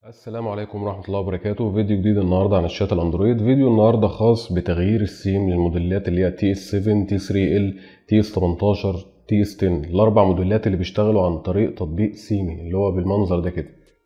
السلام عليكم ورحمة الله وبركاته فيديو جديد النهاردة عن الشات الأندرويد فيديو النهاردة خاص بتغيير السيم للموديلات اللي هي تي اس 7 تي 3 ال تي اس 18 تي اس 10 الأربع موديلات اللي بيشتغلوا عن طريق تطبيق سيمي اللي هو بالمنظر ده كده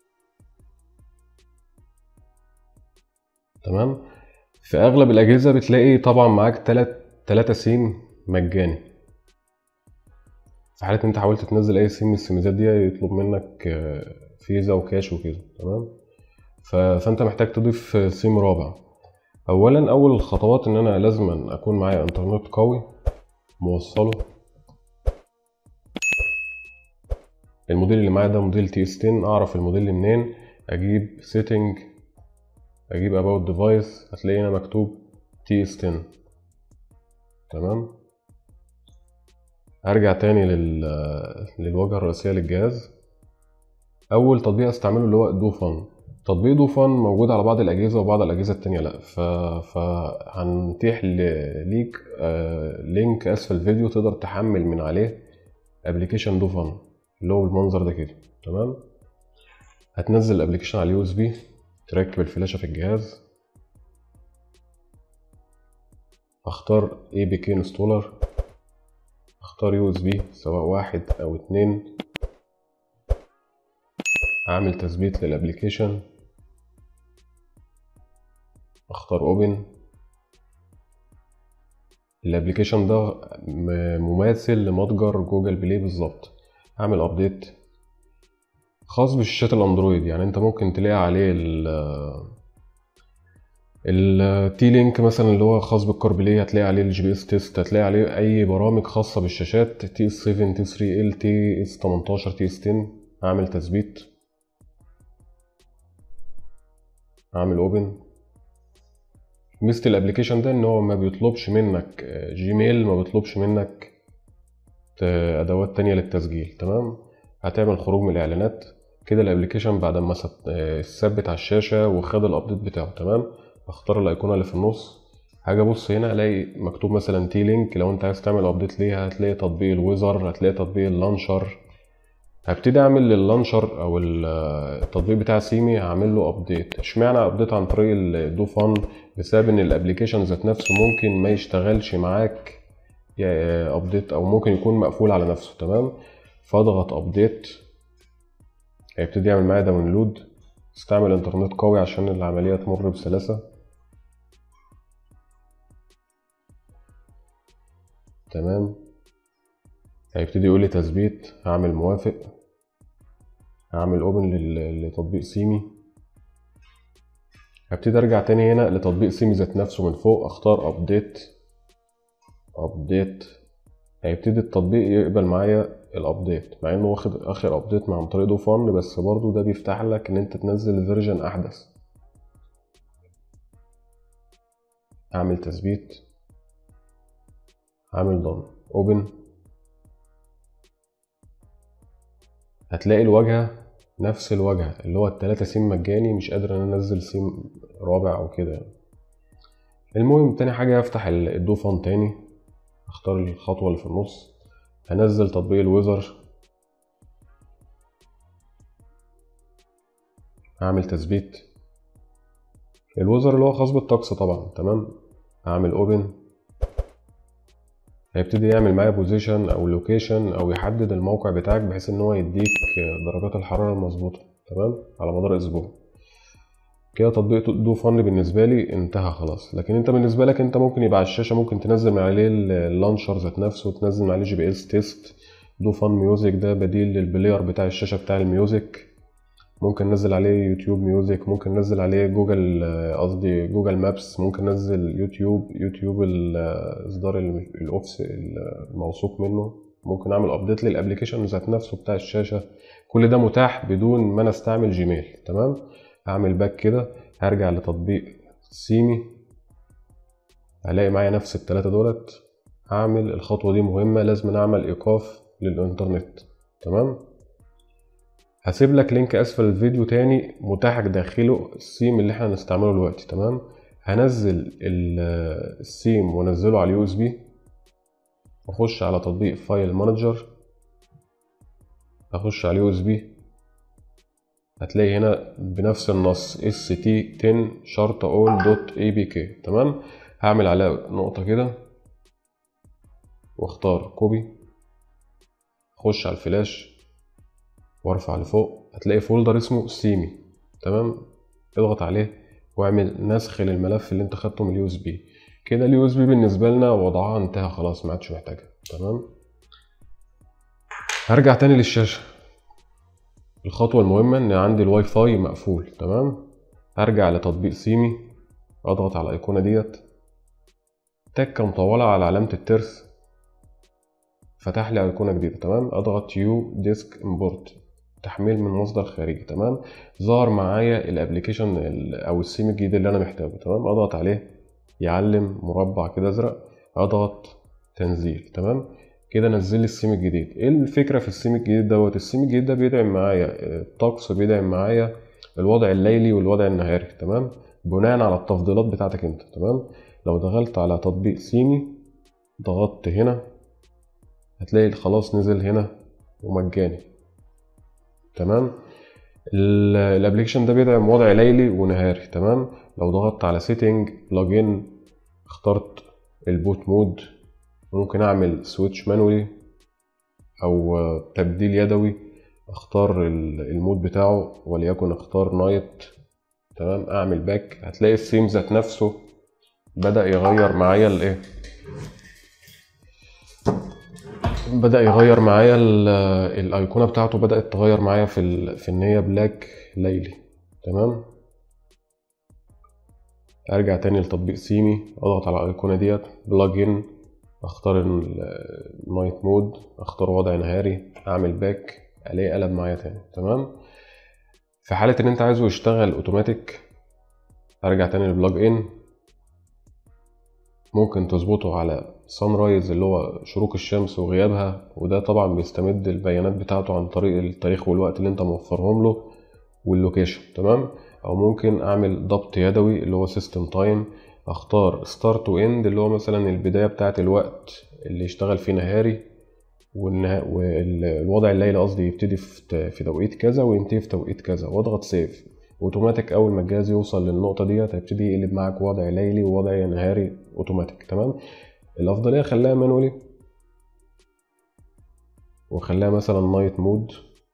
تمام في أغلب الأجهزة بتلاقي طبعا معاك تلات تلاتة سيم مجاني في حالة إن أنت حاولت تنزل أي سيم من السيميزات دي يطلب منك آه، فيزا وكاش وكده تمام ف- فانت محتاج تضيف سيم رابع اولا اول الخطوات ان انا لازم اكون معايا انترنت قوي موصله الموديل اللي معايا ده موديل تي اس 10 اعرف الموديل منين اجيب سيتنج اجيب اباوت ديفايس هتلاقي هنا مكتوب تي اس 10 تمام ارجع تاني لل... للواجهه الرئيسيه للجهاز اول تطبيق استعمله اللي هو دوفان تطبيق دوفان موجود على بعض الاجهزه وبعض الاجهزه التانية لا ف... فهنتيح ل... ليك آه... لينك اسفل الفيديو تقدر تحمل من عليه ابلكيشن دوفان اللي هو بالمنظر ده كده تمام هتنزل الابلكيشن على اليو اس بي تركب الفلاشه في الجهاز اختار اي بي كي انستولر اختار يو اس بي سواء واحد او اتنين اعمل تثبيت للابليكيشن اختار اوبن الابليكيشن ده م- مماثل لمتجر جوجل بلاي بالظبط اعمل ابديت خاص بشاشات الاندرويد يعني انت ممكن تلاقي عليه ال التي لينك مثلا اللي هو خاص بالكار بلاي هتلاقي عليه الجي بي اس تيست هتلاقي عليه اي برامج خاصه بالشاشات تي اس 7 تي 3 ال تي اس 18 تي اس 10 اعمل تثبيت اعمل اوبن ميزه الابلكيشن ده ان هو ما بيطلبش منك جيميل ما بيطلبش منك ت- ادوات تانية للتسجيل تمام هتعمل خروج من الاعلانات كده الابلكيشن بعد ما ثبت- آه، ثبت على الشاشه وخد الابديت بتاعه تمام اختار الايقونه اللي في النص هاجي ابص هنا الاقي مكتوب مثلا تي لينك لو انت عايز تعمل ابديت ليها هتلاقي تطبيق الويزر هتلاقي تطبيق اللانشر هبتدي اعمل لللانشر او ال- التطبيق بتاع سيمي هعمل له ابديت اشمعنى ابديت عن طريق الدو فان بسبب ان الابلكيشن ذات نفسه ممكن ما يشتغلش معاك ابديت او ممكن يكون مقفول على نفسه تمام فاضغط ابديت هيبتدي يعمل معايا داونلود استعمل انترنت قوي عشان العملية تمر بسلاسة تمام هيبتدي يقول لي تثبيت هعمل موافق هعمل اوبن لتطبيق سيمي هبتدي ارجع تاني هنا لتطبيق سيمي ذات نفسه من فوق اختار ابديت ابديت هيبتدي التطبيق يقبل معايا الابديت مع انه واخد اخر ابديت عن طريق دوفان بس برضو ده بيفتح لك ان انت تنزل فيرجن احدث هعمل تثبيت هعمل دون اوبن هتلاقي الواجهة نفس الواجهة اللي هو التلاتة سيم مجاني مش قادر ان انا انزل سيم رابع او كده يعني. المهم تاني حاجة افتح ال- الدوفان تاني اختار الخطوة اللي في النص هنزل تطبيق الويزر هعمل تثبيت الويزر اللي هو خاص بالطقس طبعا تمام هعمل اوبن هيبتدي يعمل معايا بوزيشن او لوكيشن او يحدد الموقع بتاعك بحيث ان هو يديك درجات الحرارة المظبوطة تمام على مدار اسبوع كده تطبيق دو فن بالنسبة لي انتهى خلاص لكن انت بالنسبة لك انت ممكن يبقى على الشاشة ممكن تنزل من عليه اللانشر ذات نفسه تنزل من عليه جي بي اس تيست دو فن ميوزك ده بديل للبلاير بتاع الشاشة بتاع الميوزك ممكن ننزل عليه يوتيوب ميوزك ممكن ننزل عليه جوجل آه، قصدي جوجل مابس ممكن ننزل يوتيوب يوتيوب الاصدار ال- الاوفس الموثوق منه ممكن اعمل ابديت للابلكيشن ذات نفسه بتاع الشاشة كل ده متاح بدون ما انا استعمل جيميل تمام هعمل باك كده هرجع لتطبيق سيمي هلاقي معايا نفس التلاتة دولت هعمل الخطوة دي مهمة لازم اعمل ايقاف للانترنت تمام هسيب لك لينك اسفل الفيديو تاني متاح داخله السيم اللي احنا هنستعمله دلوقتي تمام هنزل ال- السيم وانزله على اليو اس بي واخش على تطبيق فايل مانجر اخش على اليو اس بي هتلاقي هنا بنفس النص st10 شرطة all دوت abk تمام هعمل عليها نقطة كده واختار كوبي اخش على الفلاش وارفع لفوق هتلاقي فولدر اسمه سيمي تمام اضغط عليه واعمل نسخ للملف اللي انت خدته من اليو اس بي كده اليو اس بي بالنسبه لنا وضعها انتهى خلاص ما عادش محتاجها تمام هرجع تاني للشاشه الخطوه المهمه ان عندي الواي فاي مقفول تمام هرجع لتطبيق سيمي اضغط على الايقونه ديت تكه مطوله على علامه الترس فتح لي ايقونه جديده تمام اضغط يو ديسك امبورت تحميل من مصدر خارجي تمام ظهر معايا الابلكيشن او السيم الجديد اللي انا محتاجه تمام اضغط عليه يعلم مربع كده ازرق اضغط تنزيل تمام كده نزل لي السيم الجديد ايه الفكره في السيم الجديد دوت السيم الجديد ده بيدعم معايا الطقس بيدعم معايا الوضع الليلي والوضع النهاري تمام بناء على التفضيلات بتاعتك انت تمام لو دخلت على تطبيق سيمي ضغطت هنا هتلاقي خلاص نزل هنا ومجاني تمام الابلكيشن ده بيدعم وضع ليلي ونهاري تمام لو ضغطت على سيتنج بلجن اخترت البوت مود ممكن اعمل سويتش مانولي او تبديل يدوي اختار المود بتاعه وليكن اختار نايت تمام اعمل باك هتلاقي السيم ذات نفسه بدا يغير معايا الايه بدا يغير معايا الايقونه بتاعته بدات تغير معايا في ال... في ان هي بلاك ليلي تمام ارجع تاني لتطبيق سيمي اضغط على الايقونه ديت بلجن اختار النايت مود اختار وضع نهاري اعمل باك الاقي قلب معايا تاني تمام في حاله ان انت عايزه يشتغل اوتوماتيك ارجع تاني للبلج ان ممكن تظبطه على سان رايز اللي هو شروق الشمس وغيابها وده طبعا بيستمد البيانات بتاعته عن طريق التاريخ والوقت اللي انت موفرهم له واللوكيشن تمام او ممكن اعمل ضبط يدوي اللي هو سيستم تايم اختار ستارت واند اللي هو مثلا البدايه بتاعه الوقت اللي يشتغل فيه نهاري والوضع الليلي قصدي يبتدي في توقيت كذا وينتهي في توقيت كذا واضغط سيف اوتوماتيك اول ما الجهاز يوصل للنقطه ديت هيبتدي يقلب معاك وضع ليلي ووضع نهاري اوتوماتيك تمام الافضليه خليها مانولي وخليها مثلا نايت مود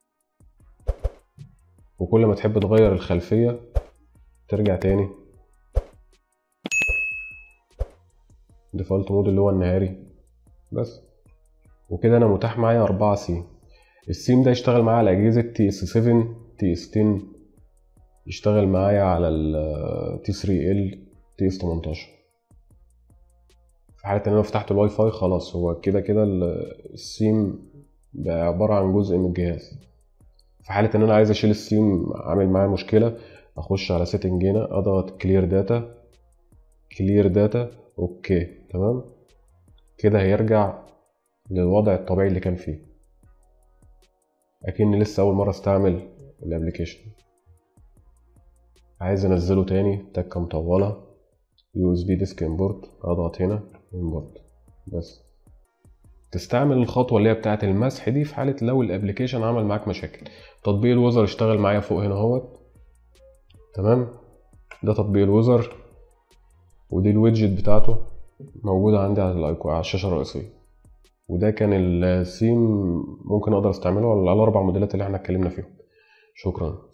وكل ما تحب تغير الخلفيه ترجع تاني ديفولت مود اللي هو النهاري بس وكده انا متاح معايا أربعة سيم السيم ده يشتغل معايا على اجهزه تي اس 7 تي اس 10 يشتغل معايا على ال تي 3 ال تي اس 18 في حالة ان انا فتحت الواي فاي خلاص هو كده كده السيم بقى عبارة عن جزء من الجهاز في حالة ان انا عايز اشيل السيم عامل معايا مشكلة اخش على سيتنج هنا اضغط كلير داتا كلير داتا اوكي تمام كده هيرجع للوضع الطبيعي اللي كان فيه اكني لسه اول مرة استعمل الابليكيشن عايز انزله تاني تكة مطولة يو اس بي ديسك امبورت اضغط هنا امبورت بس تستعمل الخطوة اللي هي بتاعة المسح دي في حالة لو الابليكيشن عمل معاك مشاكل تطبيق الوزر اشتغل معايا فوق هنا اهوت تمام ده تطبيق الوزر ودي الويدجت بتاعته موجودة عندي على الايكو على الشاشة الرئيسية وده كان السيم ممكن اقدر استعمله على الاربع موديلات اللي احنا اتكلمنا فيهم شكرا